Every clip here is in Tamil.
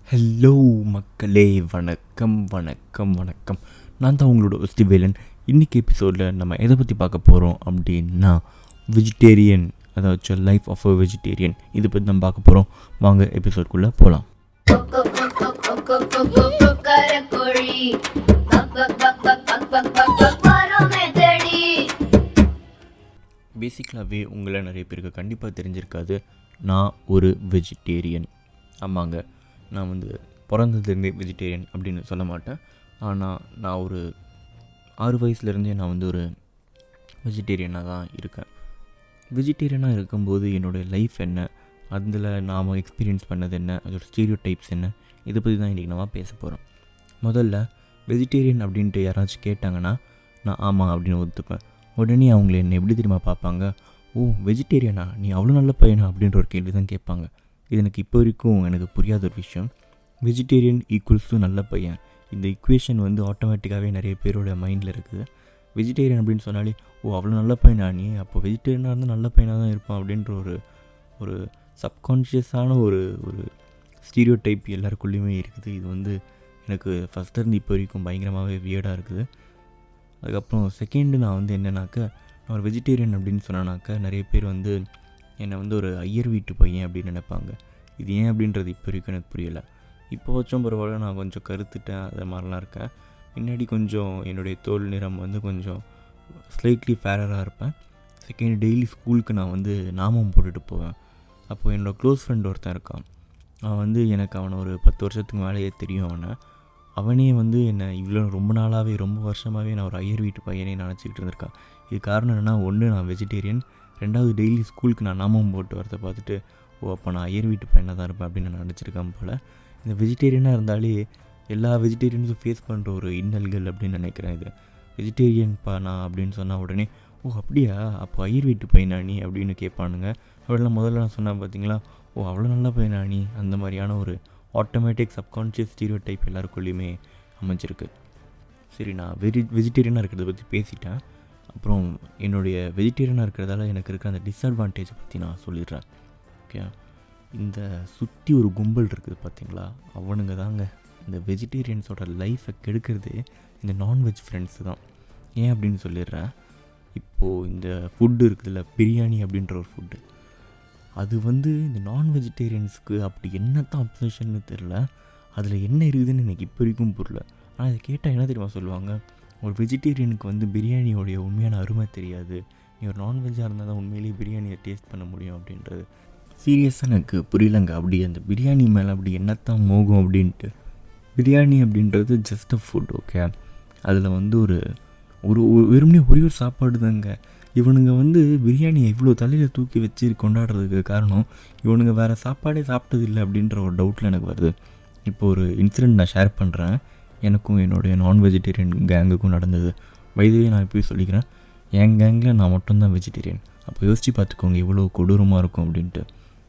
ஹலோ மக்களே வணக்கம் வணக்கம் வணக்கம் நான் தான் உங்களோட ஒஸ்டிவேலன் இன்றைக்கி எபிசோடில் நம்ம எதை பற்றி பார்க்க போகிறோம் அப்படின்னா வெஜிடேரியன் அதாச்சும் லைஃப் ஆஃப் அ வெஜிடேரியன் இதை பற்றி நம்ம பார்க்க போகிறோம் வாங்க எபிசோட்குள்ளே போகலாம் கொக்கரக்கோழி பக் பக் பக் பக் பக் பக் பக் பக் வரோமே தேடி பேசிக்கலாகவே உங்களை நிறைய பேருக்கு கண்டிப்பாக தெரிஞ்சிருக்காது நான் ஒரு வெஜிடேரியன் ஆமாங்க நான் வந்து பிறந்ததுலேருந்தே வெஜிடேரியன் அப்படின்னு சொல்ல மாட்டேன் ஆனால் நான் ஒரு ஆறு வயசுலேருந்தே நான் வந்து ஒரு வெஜிடேரியனாக தான் இருக்கேன் வெஜிடேரியனாக இருக்கும்போது என்னோடய லைஃப் என்ன அதில் நாம் எக்ஸ்பீரியன்ஸ் பண்ணது என்ன அதோட ஸ்டீரியோ டைப்ஸ் என்ன இதை பற்றி தான் இன்றைக்கி நம்ம பேச போகிறோம் முதல்ல வெஜிடேரியன் அப்படின்ட்டு யாராச்சும் கேட்டாங்கன்னா நான் ஆமாம் அப்படின்னு ஒத்துப்பேன் உடனே அவங்கள என்ன எப்படி தெரியுமா பார்ப்பாங்க ஓ வெஜிடேரியனா நீ அவ்வளோ நல்ல பையனா அப்படின்ற ஒரு கேள்வி தான் கேட்பாங்க இது எனக்கு இப்போ வரைக்கும் எனக்கு புரியாத ஒரு விஷயம் வெஜிடேரியன் ஈக்குவல்ஸ் டு நல்ல பையன் இந்த இக்குவேஷன் வந்து ஆட்டோமேட்டிக்காகவே நிறைய பேரோட மைண்டில் இருக்குது வெஜிடேரியன் அப்படின்னு சொன்னாலே ஓ அவ்வளோ நல்ல பையனா நீ அப்போ வெஜிடேரியனாக இருந்தால் நல்ல பையனாக தான் இருப்பான் அப்படின்ற ஒரு ஒரு சப்கான்ஷியஸான ஒரு ஒரு ஸ்டீரியோ டைப் எல்லாருக்குள்ளேயுமே இருக்குது இது வந்து எனக்கு ஃபஸ்ட்டு இருந்து இப்போ வரைக்கும் பயங்கரமாகவே வியர்டாக இருக்குது அதுக்கப்புறம் செகண்டு நான் வந்து என்னன்னாக்கா நான் ஒரு வெஜிடேரியன் அப்படின்னு சொன்னேனாக்கா நிறைய பேர் வந்து என்னை வந்து ஒரு ஐயர் வீட்டு பையன் அப்படின்னு நினைப்பாங்க இது ஏன் அப்படின்றது இப்போ வரைக்கும் எனக்கு புரியலை இப்போ வச்சும் பரவாயில்ல நான் கொஞ்சம் கருத்துட்டேன் அது மாதிரிலாம் இருக்கேன் முன்னாடி கொஞ்சம் என்னுடைய தோல் நிறம் வந்து கொஞ்சம் ஸ்லைட்லி ஃபேரராக இருப்பேன் செகண்ட் டெய்லி ஸ்கூலுக்கு நான் வந்து நாமம் போட்டுட்டு போவேன் அப்போது என்னோடய க்ளோஸ் ஃப்ரெண்ட் ஒருத்தன் இருக்கான் அவன் வந்து எனக்கு அவனை ஒரு பத்து வருஷத்துக்கு மேலேயே தெரியும் அவனை அவனே வந்து என்னை இவ்வளோ ரொம்ப நாளாகவே ரொம்ப வருஷமாகவே நான் ஒரு ஐயர் வீட்டு பையனே நினச்சிக்கிட்டு இருந்திருக்கான் இது காரணம் என்னென்னா ஒன்று நான் வெஜிடேரியன் ரெண்டாவது டெய்லி ஸ்கூலுக்கு நான் நாமம் போட்டு வரதை பார்த்துட்டு ஓ அப்போ நான் ஐயர் வீட்டு பையனாக தான் இருப்பேன் அப்படின்னு நான் நினச்சிருக்கேன் போல் இந்த வெஜிடேரியனாக இருந்தாலே எல்லா வெஜிடேரியன்ஸும் ஃபேஸ் பண்ணுற ஒரு இன்னல்கள் அப்படின்னு நினைக்கிறேன் இது வெஜிடேரியன்ப்பா நான் அப்படின்னு சொன்னால் உடனே ஓ அப்படியா அப்போ ஐயர் வீட்டு பையனா நீ அப்படின்னு கேட்பானுங்க அவளெல்லாம் முதல்ல நான் சொன்னேன் பார்த்தீங்களா ஓ அவ்வளோ நல்ல பையனா நீ அந்த மாதிரியான ஒரு ஆட்டோமேட்டிக் சப்கான்ஷியஸ் ஸ்டீரியோ டைப் எல்லாருக்குள்ளேயுமே அமைஞ்சிருக்கு சரி நான் வெஜி வெஜிடேரியனாக இருக்கிறத பற்றி பேசிட்டேன் அப்புறம் என்னுடைய வெஜிடேரியனாக இருக்கிறதால எனக்கு இருக்கிற அந்த டிஸ்அட்வான்டேஜை பற்றி நான் சொல்லிடுறேன் ஓகே இந்த சுற்றி ஒரு கும்பல் இருக்குது பார்த்தீங்களா அவனுங்க தாங்க இந்த வெஜிடேரியன்ஸோட லைஃப்பை கெடுக்கிறது இந்த நான்வெஜ் ஃப்ரெண்ட்ஸு தான் ஏன் அப்படின்னு சொல்லிடுறேன் இப்போது இந்த ஃபுட்டு இருக்குதுல்ல பிரியாணி அப்படின்ற ஒரு ஃபுட்டு அது வந்து இந்த நான் வெஜிடேரியன்ஸுக்கு அப்படி என்ன தான் அப்சஷன்னு தெரில அதில் என்ன இருக்குதுன்னு எனக்கு இப்போ வரைக்கும் புரியல ஆனால் இதை கேட்டால் என்ன தெரியுமா சொல்லுவாங்க ஒரு வெஜிடேரியனுக்கு வந்து பிரியாணியோடைய உண்மையான அருமை தெரியாது நீ ஒரு நான்வெஜ்ஜாக இருந்தால் தான் உண்மையிலேயே பிரியாணியை டேஸ்ட் பண்ண முடியும் அப்படின்றது சீரியஸாக எனக்கு புரியலங்க அப்படி அந்த பிரியாணி மேலே அப்படி என்னத்தான் மோகம் அப்படின்ட்டு பிரியாணி அப்படின்றது ஜஸ்ட் அ ஃபுட் ஓகே அதில் வந்து ஒரு ஒரு ஒரு- வெறுமனே ஒரே ஒரு சாப்பாடு தாங்க இவனுங்க வந்து பிரியாணியை இவ்வளோ தலையில் தூக்கி வச்சு கொண்டாடுறதுக்கு காரணம் இவனுங்க வேறு சாப்பாடே சாப்பிட்டது இல்லை அப்படின்ற ஒரு டவுட்டில் எனக்கு வருது இப்போ ஒரு இன்சிடெண்ட் நான் ஷேர் பண்ணுறேன் எனக்கும் என்னுடைய நான் வெஜிடேரியன் கேங்குக்கும் நடந்தது வயதுவே நான் இப்போயே சொல்லிக்கிறேன் என் கேங்கில் நான் மட்டும்தான் வெஜிடேரியன் அப்போ யோசித்து பார்த்துக்கோங்க இவ்வளோ கொடூரமாக இருக்கும் அப்படின்ட்டு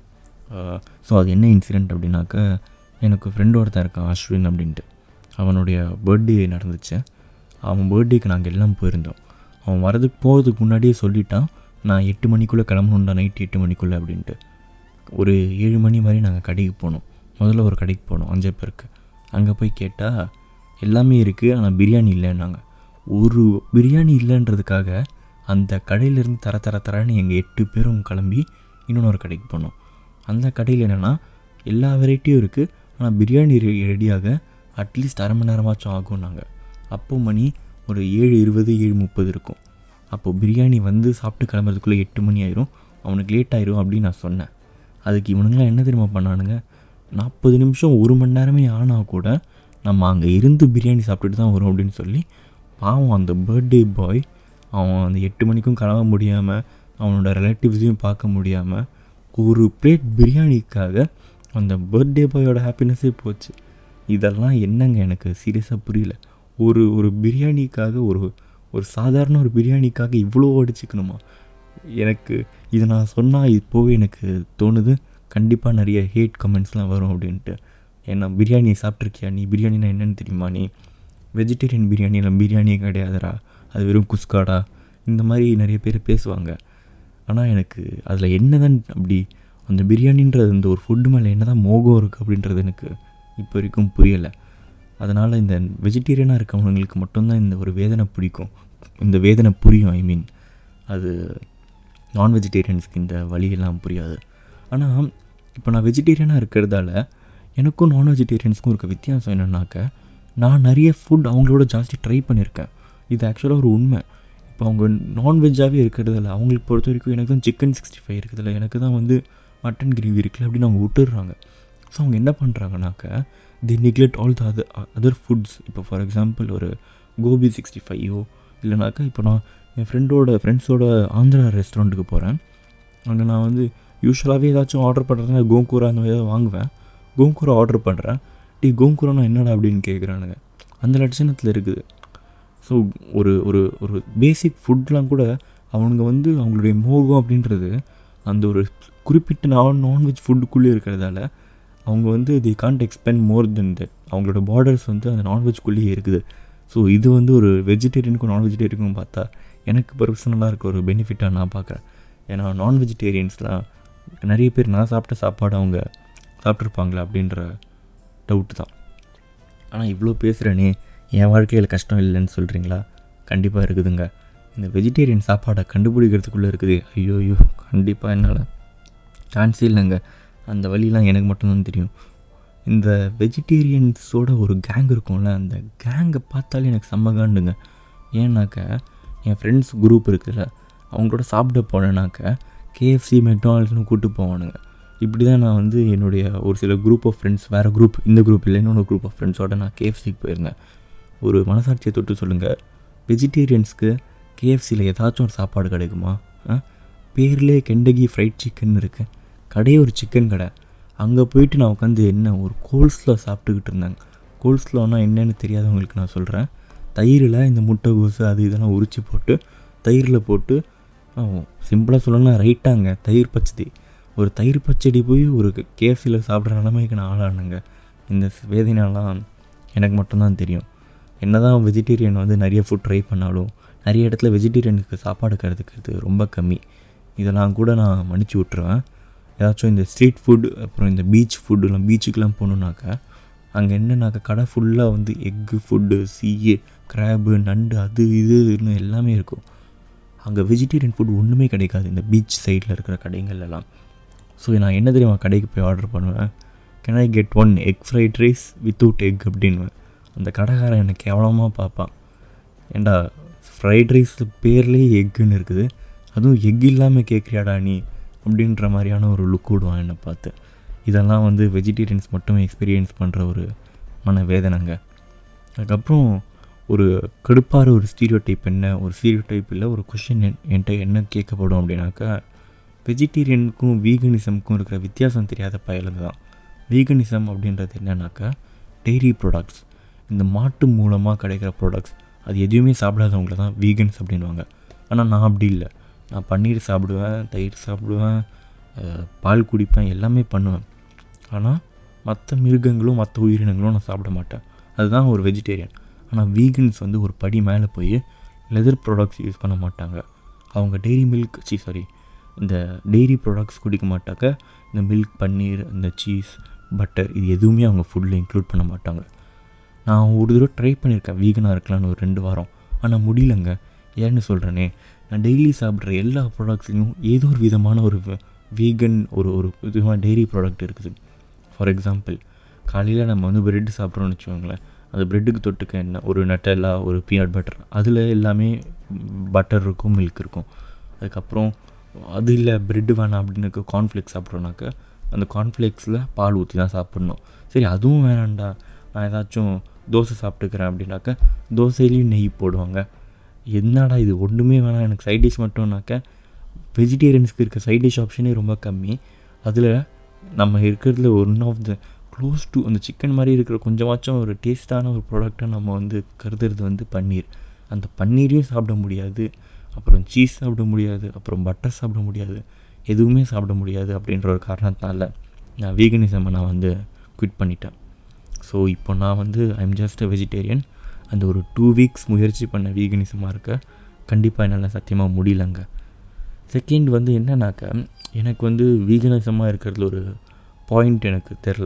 ஸோ அது என்ன இன்சிடெண்ட் அப்படின்னாக்கா எனக்கு ஃப்ரெண்டு ஒருத்தன் இருக்கான் அஸ்வின் அப்படின்ட்டு அவனுடைய பர்த்டே நடந்துச்சு அவன் பர்த்டேக்கு நாங்கள் எல்லாம் போயிருந்தோம் அவன் வரதுக்கு போகிறதுக்கு முன்னாடியே சொல்லிட்டான் நான் எட்டு மணிக்குள்ளே கிளம்பணுண்டா நைட்டு எட்டு மணிக்குள்ளே அப்படின்ட்டு ஒரு ஏழு மணி மாதிரி நாங்கள் கடைக்கு போனோம் முதல்ல ஒரு கடைக்கு போனோம் அஞ்சு பேருக்கு அங்கே போய் கேட்டால் எல்லாமே இருக்குது ஆனால் பிரியாணி இல்லைன்னாங்க ஒரு பிரியாணி இல்லைன்றதுக்காக அந்த கடையிலேருந்து தர தர தரன்னு எங்கள் எட்டு பேரும் கிளம்பி இன்னொன்று ஒரு கடைக்கு போனோம் அந்த கடையில் என்னென்னா எல்லா வெரைட்டியும் இருக்குது ஆனால் பிரியாணி ரெ- ரெடியாக அட்லீஸ்ட் அரை மணி நேரமாச்சும் ஆகும் நாங்கள் அப்போ மணி ஒரு ஏழு இருபது ஏழு முப்பது இருக்கும் அப்போது பிரியாணி வந்து சாப்பிட்டு கிளம்புறதுக்குள்ளே எட்டு மணி ஆயிரும் அவனுக்கு லேட் ஆயிரும் அப்படின்னு நான் சொன்னேன் அதுக்கு இவனுங்களாம் என்ன தெரியுமா பண்ணானுங்க நாற்பது நிமிஷம் ஒரு மணி நேரமே ஆனால் கூட நம்ம அங்கே இருந்து பிரியாணி சாப்பிட்டுட்டு தான் வரும் அப்படின்னு சொல்லி பாவம் அந்த பர்த்டே பாய் அவன் அந்த எட்டு மணிக்கும் கிளம்ப முடியாமல் அவனோட ரிலேட்டிவ்ஸையும் பார்க்க முடியாமல் ஒரு பிளேட் பிரியாணிக்காக அந்த பர்த்டே பாயோட ஹாப்பினஸ்ஸே போச்சு இதெல்லாம் என்னங்க எனக்கு சீரியஸாக புரியல ஒரு ஒரு பிரியாணிக்காக ஒரு ஒரு சாதாரண ஒரு பிரியாணிக்காக இவ்வளோ அடிச்சுக்கணுமா எனக்கு இதை நான் சொன்னால் இப்போவே எனக்கு தோணுது கண்டிப்பாக நிறைய ஹேட் கமெண்ட்ஸ்லாம் வரும் அப்படின்ட்டு ஏன்னா பிரியாணியை சாப்பிட்ருக்கியா நீ பிரியாணினா என்னன்னு தெரியுமா நீ வெஜிடேரியன் பிரியாணியில் பிரியாணியே கிடையாதுடா அது வெறும் குஸ்காடா இந்த மாதிரி நிறைய பேர் பேசுவாங்க ஆனால் எனக்கு அதில் என்ன தான் அப்படி அந்த பிரியாணின்றது அந்த ஒரு ஃபுட்டு மேலே என்ன தான் மோகம் இருக்குது அப்படின்றது எனக்கு இப்போ வரைக்கும் புரியலை அதனால் இந்த வெஜிடேரியனாக இருக்கவங்களுக்கு மட்டும்தான் இந்த ஒரு வேதனை பிடிக்கும் இந்த வேதனை புரியும் ஐ மீன் அது நான் வெஜிடேரியன்ஸ்க்கு இந்த வழியெல்லாம் புரியாது ஆனால் இப்போ நான் வெஜிடேரியனாக இருக்கிறதால எனக்கும் நான் வெஜிடேரியன்ஸ்க்கும் இருக்க வித்தியாசம் என்னென்னாக்க நான் நிறைய ஃபுட் அவங்களோட ஜாஸ்தி ட்ரை பண்ணியிருக்கேன் இது ஆக்சுவலாக ஒரு உண்மை இப்போ அவங்க நான்வெஜ்ஜாகவே இருக்கிறதில்ல அவங்களுக்கு பொறுத்த வரைக்கும் எனக்கு தான் சிக்கன் சிக்ஸ்டி ஃபைவ் இருக்குதுல்ல எனக்கு தான் வந்து மட்டன் கிரேவி இருக்குல்ல அப்படின்னு அவங்க விட்டுடுறாங்க ஸோ அவங்க என்ன பண்ணுறாங்கனாக்க the neglect all the other other foods இப்போ ஃபார் எக்ஸாம்பிள் ஒரு கோபி சிக்ஸ்டி ஃபைவோ இல்லைனாக்கா இப்போ நான் என் ஃப்ரெண்டோட ஃப்ரெண்ட்ஸோட ஆந்திரா ரெஸ்டாரண்ட்டுக்கு போகிறேன் அங்கே நான் வந்து யூஸ்வலாகவே ஏதாச்சும் ஆர்டர் பண்ணுறதுனா கோங்கூரா அந்த மாதிரி ஏதாவது வாங்குவேன் கோங்கூரா ஆர்டர் பண்ணுறேன் டீ கோங்கூரானா என்னடா அப்படின்னு கேட்குறானுங்க அந்த லட்சணத்தில் இருக்குது ஸோ ஒரு ஒரு ஒரு பேசிக் ஃபுட்லாம் கூட அவனுங்க வந்து அவங்களுடைய மோகம் அப்படின்றது அந்த ஒரு குறிப்பிட்ட நான் நான்வெஜ் ஃபுட்டுக்குள்ளே இருக்கிறதால அவங்க வந்து the can't expend more than that அவங்களோட பார்டர்ஸ் வந்து அந்த நான்வெஜ்குள்ளேயே இருக்குது ஸோ இது வந்து ஒரு வெஜிடேரியனுக்கும் நான் வெஜிடேரியனுக்கும் பார்த்தா எனக்கு பர்சனலாக இருக்க ஒரு பெனிஃபிட்டாக நான் பார்க்குறேன் ஏன்னா நான் வெஜிடேரியன்ஸ்லாம் நிறைய பேர் நான் சாப்பிட்ட சாப்பாடு அவங்க சாப்பிட்ருப்பாங்களா அப்படின்ற டவுட்டு தான் ஆனால் இவ்வளோ பேசுகிறேனே என் வாழ்க்கையில் கஷ்டம் இல்லைன்னு சொல்கிறீங்களா கண்டிப்பாக இருக்குதுங்க இந்த வெஜிடேரியன் சாப்பாடை கண்டுபிடிக்கிறதுக்குள்ளே இருக்குது ஐயோ ஐயோ கண்டிப்பாக என்னால் சான்ஸே இல்லைங்க அந்த வழிலாம் எனக்கு மட்டும்தான் தெரியும் இந்த வெஜிடேரியன்ஸோட ஒரு கேங் இருக்கும்ல அந்த கேங்கை பார்த்தாலே எனக்கு செம்ம காண்டுங்க ஏன்னாக்க என் ஃப்ரெண்ட்ஸ் குரூப் இருக்குல்ல அவங்களோட சாப்பிட போனேனாக்க கேஎஃப்சி மெக்டானல்ஸ்னு கூப்பிட்டு போவானுங்க இப்படி தான் நான் வந்து என்னுடைய ஒரு சில குரூப் ஆஃப் ஃப்ரெண்ட்ஸ் வேறு குரூப் இந்த குரூப் இல்லை இன்னொரு குரூப் ஆஃப் ஃப்ரெண்ட்ஸோட நான் கேஎஃப்சிக்கு போயிருந்தேன் ஒரு மனசாட்சியை தொட்டு சொல்லுங்கள் வெஜிடேரியன்ஸ்க்கு கேஎஃப்சியில் ஏதாச்சும் ஒரு சாப்பாடு கிடைக்குமா ஆ பேர்லேயே கெண்டகி ஃப்ரைட் சிக்கன் இருக்குது கடையே ஒரு சிக்கன் கடை அங்கே போயிட்டு நான் உட்காந்து என்ன ஒரு கோல்ஸ்லோ சாப்பிட்டுக்கிட்டு இருந்தாங்க கோல்ஸ்லோனா என்னன்னு தெரியாதவங்களுக்கு நான் சொல்கிறேன் தயிரில் இந்த முட்டைகோசு அது இதெல்லாம் உரித்து போட்டு தயிரில் போட்டு சிம்பிளாக சொல்லணும்னா ரைட்டாங்க தயிர் பச்சடி ஒரு தயிர் பச்சடி போய் ஒரு கேஎஃப்சியில் சாப்பிட்ற நிலைமைக்கு நான் ஆளானுங்க இந்த வேதனைலாம் எனக்கு மட்டும்தான் தெரியும் என்ன தான் வெஜிடேரியன் வந்து நிறைய ஃபுட் ட்ரை பண்ணாலும் நிறைய இடத்துல வெஜிடேரியனுக்கு சாப்பாடு கருதுக்கிறது ரொம்ப கம்மி இதெல்லாம் கூட நான் மன்னிச்சு விட்ருவேன் ஏதாச்சும் இந்த ஸ்ட்ரீட் ஃபுட் அப்புறம் இந்த பீச் ஃபுட்டுலாம் பீச்சுக்கெலாம் போகணுன்னாக்கா அங்கே என்னன்னாக்கா கடை ஃபுல்லாக வந்து எக்கு ஃபுட்டு சீ கிராபு நண்டு அது இதுன்னு எல்லாமே இருக்கும் அங்கே வெஜிடேரியன் ஃபுட் ஒன்றுமே கிடைக்காது இந்த பீச் சைடில் இருக்கிற கடைங்கள்லாம் ஸோ நான் என்ன தெரியுமா கடைக்கு போய் ஆர்டர் பண்ணுவேன் can I get one egg fried rice without egg அப்படின்வேன் அந்த கடைக்காரன் என்னை கேவலமாக பார்ப்பான் ஏண்டா ஃப்ரைட் ரைஸ் பேர்லேயே எக்குன்னு இருக்குது அதுவும் எக் இல்லாமல் கேட்குறியாடா நீ அப்படின்ற மாதிரியான ஒரு லுக் விடுவான் என்னை பார்த்து இதெல்லாம் வந்து வெஜிடேரியன்ஸ் மட்டுமே எக்ஸ்பீரியன்ஸ் பண்ணுற ஒரு மன வேதனைங்க அதுக்கப்புறம் ஒரு கடுப்பார ஒரு ஸ்டீரியோ டைப் என்ன ஒரு ஸ்டீரியோ டைப் இல்லை ஒரு கொஷின் என்கிட்ட என்ன கேட்கப்படும் அப்படின்னாக்கா வெஜிடேரியனுக்கும் வீகனிசமுக்கும் இருக்கிற வித்தியாசம் தெரியாத பயலுங்க தான் வீகனிசம் அப்படின்றது என்னன்னாக்கா டெய்ரி ப்ராடக்ட்ஸ் இந்த மாட்டு மூலமாக கிடைக்கிற ப்ராடக்ட்ஸ் அது எதுவுமே சாப்பிடாதவங்கள தான் வீகன்ஸ் அப்படின்வாங்க ஆனால் நான் அப்படி இல்லை நான் பன்னீர் சாப்பிடுவேன் தயிர் சாப்பிடுவேன் அஹ், பால் குடிப்பேன் எல்லாமே பண்ணுவேன் ஆனால் மற்ற மிருகங்களும் மற்ற உயிரினங்களும் நான் சாப்பிட மாட்டேன் அதுதான் ஒரு வெஜிடேரியன் ஆனால் வீகன்ஸ் வந்து ஒரு படி மேலே போய் லெதர் ப்ராடக்ட்ஸ் யூஸ் பண்ண மாட்டாங்க அவங்க டெய்ரி மில்க் சி சாரி இந்த டெய்ரி ப்ராடக்ட்ஸ் குடிக்க மாட்டாங்க இந்த மில்க் பன்னீர் இந்த சீஸ் பட்டர் இது எதுவுமே அவங்க ஃபுட்டில் இன்க்ளூட் பண்ண மாட்டாங்க நான் ஒரு தடவை ட்ரை பண்ணியிருக்கேன் வீகனாக இருக்கலாம்னு ஒரு ரெண்டு வாரம் ஆனால் முடியலங்க ஏன்னு சொல்கிறேனே நான் டெய்லி சாப்பிட்ற எல்லா ப்ராடக்ட்ஸ்லையும் ஏதோ ஒரு விதமான ஒரு வீகன் ஒரு ஒரு விதமான டெய்ரி ப்ராடக்ட் இருக்குது ஃபார் எக்ஸாம்பிள் காலையில் நம்ம வந்து பிரெட் சாப்பிட்றோம்னு வச்சுக்கோங்களேன் அந்த பிரெட்டுக்கு தொட்டுக்க என்ன ஒரு நட்டெல்லா ஒரு பீனட் பட்டர் அதில் எல்லாமே பட்டர் இருக்கும் மில்க் இருக்கும் அதுக்கப்புறம் அது இல்லை பிரெட்டு வேணாம் அப்படின்னு கார்ன்ஃப்ளேக்ஸ் சாப்பிட்றோன்னாக்க அந்த கார்ன்ஃப்ளேக்ஸில் பால் ஊற்றி தான் சாப்பிட்ணும் சரி அதுவும் வேணாம்டா நான் ஏதாச்சும் தோசை சாப்பிட்டுக்கிறேன் அப்படின்னாக்க தோசையிலையும் நெய் போடுவாங்க என்னடா இது ஒன்றுமே வேணாம் எனக்கு சைட் டிஷ் மட்டும்னாக்க வெஜிடேரியன்ஸ்க்கு இருக்க சைட் டிஷ் ஆப்ஷனே ரொம்ப கம்மி அதில் நம்ம இருக்கிறதுல one of the close to அந்த சிக்கன் மாதிரி இருக்கிற கொஞ்சமாச்சும் ஒரு டேஸ்ட்டான ஒரு ப்ராடக்டை நம்ம வந்து கருதுறது வந்து பன்னீர் அந்த பன்னீரையும் சாப்பிட முடியாது அப்புறம் சீஸ் சாப்பிட முடியாது அப்புறம் பட்டர் சாப்பிட முடியாது எதுவுமே சாப்பிட முடியாது அப்படின்ற ஒரு காரணத்தினால நான் வீகனிசமை நான் வந்து குவிட் பண்ணிட்டேன் ஸோ இப்போ நான் வந்து ஐம் ஜஸ்ட் அ வெஜிடேரியன் அந்த ஒரு டூ வீக்ஸ் முயற்சி பண்ண வீகனிசமாக இருக்க கண்டிப்பாக என்னால் சத்தியமாக முடியலங்க செகண்ட் வந்து என்னன்னாக்கா எனக்கு வந்து வீகனிசமாக இருக்கிறதுல ஒரு பாயிண்ட் எனக்கு தெரில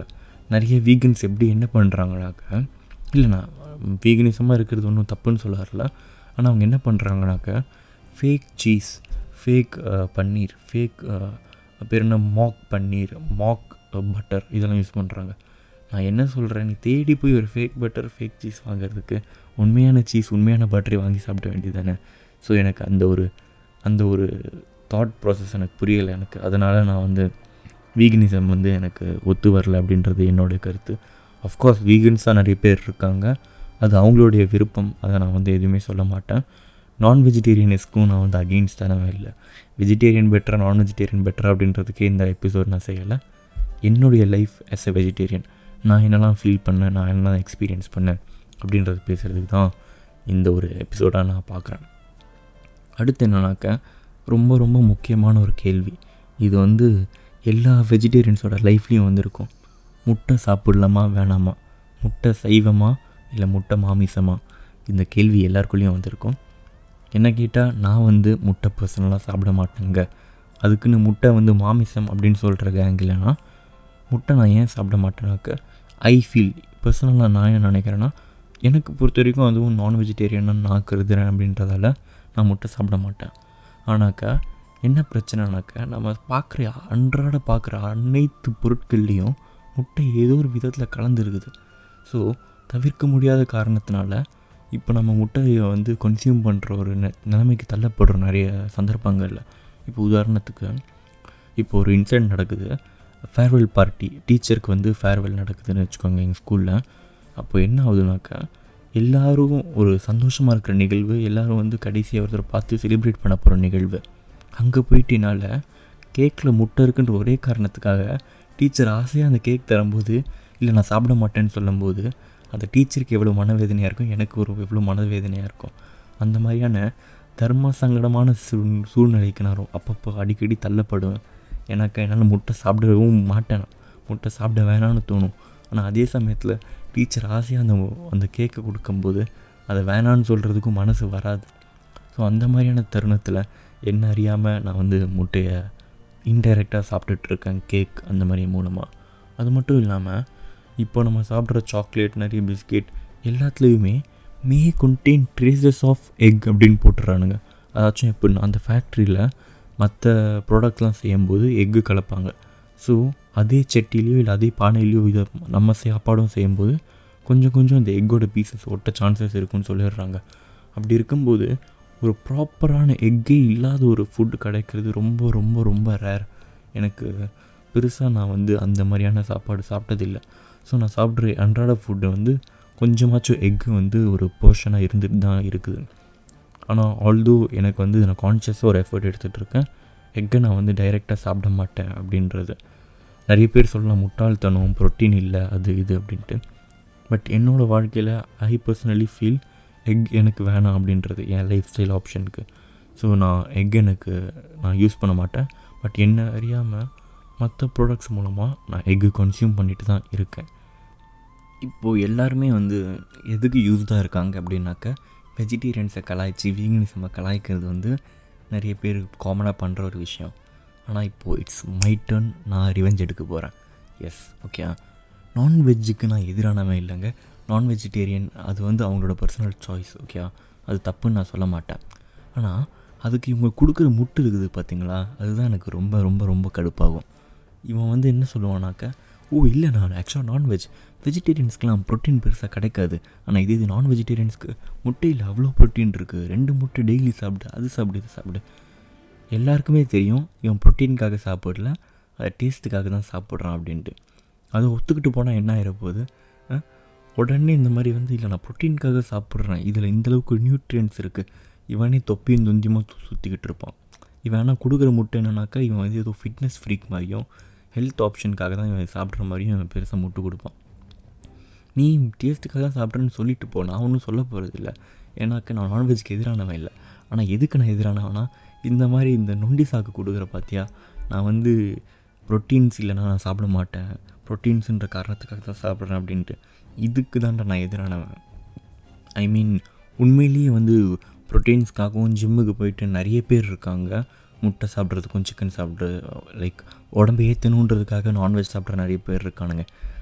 நிறைய வீகன்ஸ் எப்படி என்ன பண்ணுறாங்கனாக்க இல்லை நான் வீகனிசமாக இருக்கிறது ஒன்றும் தப்புன்னு சொல்ல வரல ஆனால் அவங்க என்ன பண்ணுறாங்கனாக்க fake cheese fake paneer fake பேர் என்ன மாக் பன்னீர் மாக் பட்டர் இதெல்லாம் யூஸ் பண்ணுறாங்க நான் என்ன சொல்கிறேன் நீ தேடி போய் ஒரு ஃபேக் பட்டர் ஃபேக் சீஸ் வாங்குறதுக்கு உண்மையான சீஸ் உண்மையான பட்டரை வாங்கி சாப்பிட வேண்டியது தானே ஸோ எனக்கு அந்த ஒரு அந்த ஒரு தாட் ப்ராசஸ் எனக்கு புரியலை எனக்கு அதனால் நான் வந்து வீகனிசம் வந்து எனக்கு ஒத்து வரல அப்படின்றது என்னுடைய கருத்து அஃப்கோர்ஸ் வீகன்ஸாக நிறைய பேர் இருக்காங்க அது அவங்களுடைய விருப்பம் அதை நான் வந்து எதுவுமே சொல்ல மாட்டேன் நான் வெஜிடேரியனிஸ்க்கும் நான் வந்து அகெயின்ஸ்ட் தானே இல்லை வெஜிடேரியன் பெட்டரா நான் வெஜிடேரியன் பெட்டரா அப்படின்றதுக்கே இந்த எபிசோட் நான் செய்யலை என்னுடைய லைஃப் as a வெஜிடேரியன் நான் என்னெல்லாம் ஃபீல் பண்ணேன் நான் என்னெல்லாம் எக்ஸ்பீரியன்ஸ் பண்ணேன் அப்படின்றது பேசுகிறதுக்கு தான் இந்த ஒரு எபிசோடாக நான் பார்க்குறேன் அடுத்து என்னன்னாக்க ரொம்ப ரொம்ப முக்கியமான ஒரு கேள்வி இது வந்து எல்லா வெஜிடேரியன்ஸோட லைஃப்லேயும் வந்திருக்கும் முட்டை சாப்பிடலாமா வேணாமா முட்டை சைவமா இல்லை முட்டை மாமிசமா இந்த கேள்வி எல்லாருக்குள்ளேயும் வந்திருக்கும் என்ன கேட்டால் நான் வந்து முட்டை பர்சனலாக சாப்பிட மாட்டேங்க அதுக்குன்னு முட்டை வந்து மாமிசம் அப்படின்னு சொல்கிற கேங்கில்னா முட்டை நான் ஏன் சாப்பிட மாட்டேனாக்க ஐ ஃபீல் பர்சனலாக நான் என்ன நினைக்கிறேன்னா எனக்கு பொறுத்த வரைக்கும் அதுவும் நான் வெஜிடேரியனாக நான் கருதுறேன் அப்படின்றதால நான் முட்டை சாப்பிட மாட்டேன் ஆனாக்கா என்ன பிரச்சனைனாக்கா நம்ம பார்க்குற அன்றாட பார்க்குற அனைத்து பொருட்கள்லேயும் முட்டை ஏதோ ஒரு விதத்தில் கலந்துருக்குது ஸோ தவிர்க்க முடியாத காரணத்தினால இப்போ நம்ம முட்டையை வந்து கன்சியூம் பண்ணுற ஒரு நெ நிலைமைக்கு தள்ளப்படுறோம் நிறைய சந்தர்ப்பங்களில் இப்போ உதாரணத்துக்கு இப்போ ஒரு இன்சிடென்ட் நடக்குது ஃபேர்வெல் பார்ட்டி டீச்சருக்கு வந்து ஃபேர்வெல் நடக்குதுன்னு வச்சுக்கோங்க எங்கள் ஸ்கூலில் அப்போ என்ன ஆகுதுனாக்கா எல்லாரும் ஒரு சந்தோஷமாக இருக்கிற நிகழ்வு எல்லாரும் வந்து கடைசியாக ஒருத்தர் பார்த்து செலிப்ரேட் பண்ண போகிற நிகழ்வு அங்கே போயிட்டு என்னால் கேக்கில் முட்டை இருக்குன்ற ஒரே காரணத்துக்காக டீச்சர் ஆசையாக அந்த கேக் தரும்போது இல்லை நான் சாப்பிட மாட்டேன்னு சொல்லும்போது அந்த டீச்சருக்கு எவ்வளோ மனவேதனையாக இருக்கும் எனக்கு ஒரு எவ்வளோ மனவேதனையாக இருக்கும் அந்த மாதிரியான தர்ம சங்கடமான சூழ் சூழ்நிலைக்கு நான் ரொ- அப்பப்போ அடிக்கடி தள்ளப்படுவேன் எனக்கு என்னால் முட்டை சாப்பிடவும் மாட்டேன் நான். முட்டை சாப்பிட வேணாம்னு தோணும் ஆனால் அதே சமயத்தில் டீச்சர் ஆசையாக அந்த அந்த கேக்கை கொடுக்கும்போது அதை வேணான்னு சொல்கிறதுக்கும் மனசு வராது ஸோ அந்த மாதிரியான தருணத்தில் என்ன அறியாமல் நான் வந்து முட்டையை இன்டைரக்டாக சாப்பிட்டுட்ருக்கேன் கேக் அந்த மாதிரி மூலமாக அது மட்டும் இல்லாமல் இப்போ நம்ம சாப்பிட்ற சாக்லேட் நிறைய பிஸ்கெட் எல்லாத்துலேயுமே may contain traces of egg அப்படின்னு போட்டுறானுங்க அதாச்சும் எப்படின்னா அந்த ஃபேக்ட்ரியில் மற்ற ப்ராடக்ட்லாம் செய்யும்போது எக்கு கலப்பாங்க ஸோ அதே சட்டிலையோ இல்லை அதே பானையிலையோ இதை நம்ம சாப்பாடும் செய்யும்போது கொஞ்சம் கொஞ்சம் அந்த எக்கோட பீசஸ் ஒட்ட சான்சஸ் இருக்குன்னு சொல்லிடுறாங்க அப்படி இருக்கும்போது ஒரு ப்ராப்பரான எக்கே இல்லாத ஒரு ஃபுட் கிடைக்கிறது ரொம்ப ரொம்ப ரொம்ப ரேர் எனக்கு பெருசாக நான் வந்து அந்த மாதிரியான சாப்பாடு சாப்பிட்டதில்லை ஸோ நான் சாப்பிட்ற அன்றாட ஃபுட்டு வந்து கொஞ்சமாச்சும் எக்கு வந்து ஒரு போர்ஷனாக இருந்துட்டு தான் இருக்குது ஆனால் ஆல்தோ எனக்கு வந்து நான் கான்ஷியஸாக ஒரு எஃபர்ட் எடுத்துகிட்டு இருக்கேன் எக்கை நான் வந்து டைரெக்டாக சாப்பிட மாட்டேன் அப்படின்றது நிறைய பேர் சொல்லலாம் முட்டாள்தனம் புரோட்டீன் இல்லை அது இது அப்படின்ட்டு பட் என்னோடய வாழ்க்கையில் ஐ பர்சனலி ஃபீல் எக் எனக்கு வேணாம் அப்படின்றது என் லைஃப் ஸ்டைல் ஆப்ஷனுக்கு ஸோ நான் எக் எனக்கு நான் யூஸ் பண்ண மாட்டேன் பட் என்ன அறியாமல் மற்ற ப்ராடக்ட்ஸ் மூலமாக நான் எக்கு கன்சியூம் பண்ணிட்டு தான் இருக்கேன் இப்போது எல்லாருமே வந்து எதுக்கு யூஸ்டாக இருக்காங்க அப்படின்னாக்க வெஜிடேரியன்ஸை கலாய்ச்சி வீகனிசமை கலாய்க்கிறது வந்து நிறைய பேர் காமனாக பண்ணுற ஒரு விஷயம் ஆனால் இப்போது இட்ஸ் மை டர்ன் நான் ரிவெஞ்ச் எடுக்க போகிறேன் எஸ் ஓகே நான்வெஜ்ஜுக்கு நான் எதிரானவன் இல்லைங்க நான் வெஜிடேரியன் அது வந்து அவங்களோட பர்சனல் சாய்ஸ் ஓகே அது தப்புன்னு நான் சொல்ல மாட்டேன் ஆனால் அதுக்கு இவங்க கொடுக்குற முட்டு இருக்குது பார்த்தீங்களா அதுதான் எனக்கு ரொம்ப ரொம்ப ரொம்ப கடுப்பாகும் இவன் வந்து என்ன சொல்லுவானாக்க ஓ இல்லை நான் ஆக்சுவலாக நான்வெஜ் வெஜிடேரியன்ஸ்க்கெலாம் ப்ரோட்டீன் பெருசாக கிடைக்காது ஆனால் இதே இது நான் வெஜிடேரியன்ஸ்க்கு முட்டையில் அவ்வளோ ப்ரோட்டீன் இருக்குது ரெண்டு முட்டை டெய்லி சாப்பிடு அது சாப்பிடு இது சாப்பிடு எல்லாருக்குமே தெரியும் இவன் ப்ரோட்டீனுக்காக சாப்பிடல அதை டேஸ்ட்டுக்காக தான் சாப்பிட்றான் அப்படின்ட்டு அதை ஒத்துக்கிட்டு போனால் என்ன ஆகிட போகுது ஆ? உடனே இந்த மாதிரி வந்து இல்லை நான் ப்ரோட்டீனுக்காக சாப்பிட்றேன் இதில் இந்தளவுக்கு நியூட்ரியன்ஸ் இருக்குது இவனே தொப்பியும் தொந்தியமாக சுற்றிக்கிட்டு இருப்பான் இவன் ஆனால் கொடுக்குற முட்டை என்னன்னாக்கா இவன் வந்து ஏதோ ஃபிட்னஸ் ஃப்ரீக் மாதிரியும் ஹெல்த் ஆப்ஷனுக்காக தான் இவன் சாப்பிட்ற மாதிரியும் இவன் பெருசாக முட்டு கொடுப்பான் நீ டேஸ்ட்டுக்காக தான் சாப்பிட்றேன்னு சொல்லிட்டு போ நான் ஒன்றும் சொல்ல போகிறது இல்லை ஏன்னாக்க நான் நான்வெஜ்க்கு எதிரானவன் இல்லை ஆனால் எதுக்கு நான் எதிரானவனா இந்த மாதிரி இந்த நொண்டி சாக்கு கொடுக்குற பார்த்தியா நான் வந்து ப்ரோட்டீன்ஸ் இல்லைனா நான் சாப்பிட மாட்டேன் ப்ரோட்டீன்ஸுன்ற காரணத்துக்காக தான் சாப்பிட்றேன் அப்படின்ட்டு இதுக்கு தான்டா நான் எதிரானவன் ஐ மீன் உண்மையிலேயே வந்து ப்ரோட்டீன்ஸ்க்காகவும் ஜிம்முக்கு போயிட்டு நிறைய பேர் இருக்காங்க முட்டை சாப்பிட்றதுக்கும் சிக்கன் சாப்பிட்றது லைக் உடம்பு ஏற்றணுன்றதுக்காக நான்வெஜ் சாப்பிட்ற நிறைய பேர் இருக்கானுங்க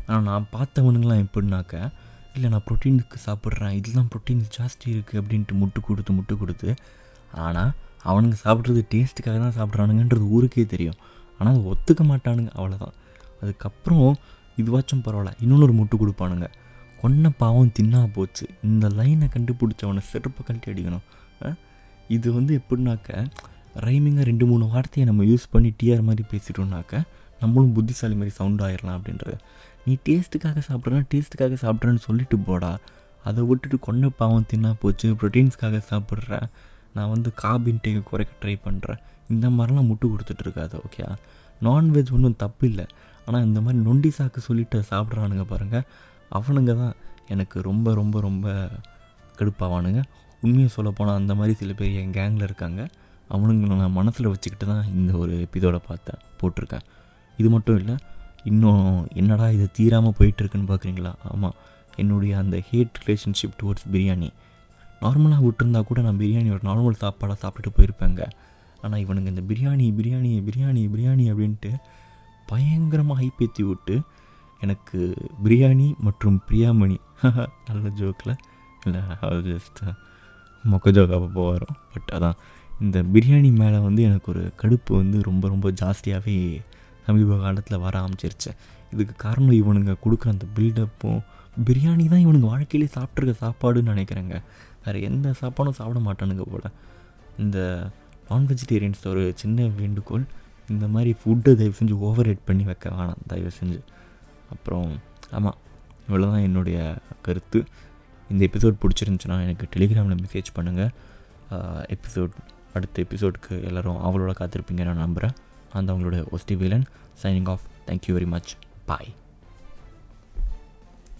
ஆனால் நான் பார்த்தவனுங்களாம் எப்படின்னாக்க இல்லை நான் ப்ரோட்டீனுக்கு சாப்பிட்றேன் இதெல்லாம் ப்ரோட்டீன் ஜாஸ்தி இருக்குது அப்படின்ட்டு முட்டு கொடுத்து முட்டு கொடுத்து ஆனால் அவனுங்க சாப்பிட்றது டேஸ்ட்டுக்காக தான் சாப்பிட்றானுங்கன்றது ஊருக்கே தெரியும் ஆனால் அதை ஒத்துக்க மாட்டானுங்க அவ்வளோதான் அதுக்கப்புறம் இதுவாச்சும் பரவாயில்ல இன்னொன்று முட்டு கொடுப்பானுங்க கொன்ன பாவம் தின்னா போச்சு இந்த லைனை கண்டுபிடிச்சவனை செருப்பை கழட்டி அடிக்கணும் ஆ? இது வந்து எப்படின்னாக்க ரைமிங்காக ரெண்டு மூணு வார்த்தையை நம்ம யூஸ் பண்ணி டிஆர் மாதிரி பேசிட்டோம்னாக்க நம்மளும் புத்திசாலி மாதிரி சவுண்ட் ஆயிடலாம் அப்படின்றது நீ டேஸ்ட்டுக்காக சாப்பிட்றேன்னா டேஸ்ட்டுக்காக சாப்பிட்றேன்னு சொல்லிட்டு போடா அதை விட்டுட்டு கொன்ன பாவம் தின்னா போச்சு ப்ரோட்டீன்ஸ்க்காக சாப்பிட்றேன் நான் வந்து காப் இன்டேக்கு குறைக்க ட்ரை பண்ணுறேன் இந்த மாதிரிலாம் முட்டு கொடுத்துட்டு இருக்காது ஓகே நான்வெஜ் ஒன்றும் தப்பு இல்லை ஆனால் இந்த மாதிரி நொண்டி சாக்கு சொல்லிட்டு சாப்பிட்றானுங்க பாருங்கள் அவனுங்க தான் எனக்கு ரொம்ப ரொம்ப ரொம்ப கடுப்பாவானுங்க உண்மையை சொல்லப்போனால் அந்த மாதிரி சில பேர் என் கேங்கில் இருக்காங்க அவனுங்களை நான் மனசில் வச்சுக்கிட்டு தான் இந்த ஒரு எபிசோட பார்த்தேன் போட்டிருக்கேன் இது மட்டும் இல்லை இன்னும் என்னடா இது தீராமல் போயிட்டுருக்குன்னு பார்க்குறீங்களா ஆமாம் என்னுடைய அந்த ஹேட் ரிலேஷன்ஷிப் டுவர்ட்ஸ் பிரியாணி நார்மலாக விட்டுருந்தா கூட நான் பிரியாணி ஒரு நார்மல் சாப்பாடாக சாப்பிட்டுட்டு போயிருப்பேங்க ஆனால் இவனுங்க இந்த பிரியாணி பிரியாணி பிரியாணி பிரியாணி அப்படின்ட்டு பயங்கரமாக ஹைப்பேத்தி விட்டு எனக்கு பிரியாணி மற்றும் பிரியாமணி நல்ல ஜோக்கில் இல்லை அது ஜஸ்ட் மொக்க ஜோக் அப்பப்போ வரும் பட் அதான் இந்த பிரியாணி மேலே வந்து எனக்கு ஒரு கடுப்பு வந்து ரொம்ப ரொம்ப ஜாஸ்தியாகவே சமீப காலத்தில் வர ஆரம்பிச்சிருச்சு இதுக்கு காரணம் இவனுங்க கொடுக்குற அந்த பில்டப்பும் பிரியாணி தான் இவனுங்க வாழ்க்கையிலே சாப்பிட்ருக்க சாப்பாடுன்னு நினைக்கிறேங்க வேறு எந்த சாப்பாடும் சாப்பிட மாட்டானுங்க போல் இந்த நான் வெஜிடேரியன்ஸ் ஒரு சின்ன வேண்டுகோள் இந்த மாதிரி ஃபுட்டை தயவு செஞ்சு ஓவர் ரேட் பண்ணி வைக்க வேணாம் தயவு செஞ்சு அப்புறம் ஆமாம் இவ்வளோ தான் என்னுடைய கருத்து இந்த எபிசோட் பிடிச்சிருந்துச்சுன்னா எனக்கு டெலிகிராமில் மெசேஜ் பண்ணுங்கள் எபிசோட் அடுத்த எபிசோடுக்கு எல்லோரும் அவளோட காத்திருப்பீங்க நான் நம்புகிறேன் அந்த அவங்களோட ஒஸ்டி வேலன் signing off thank you very much பாய்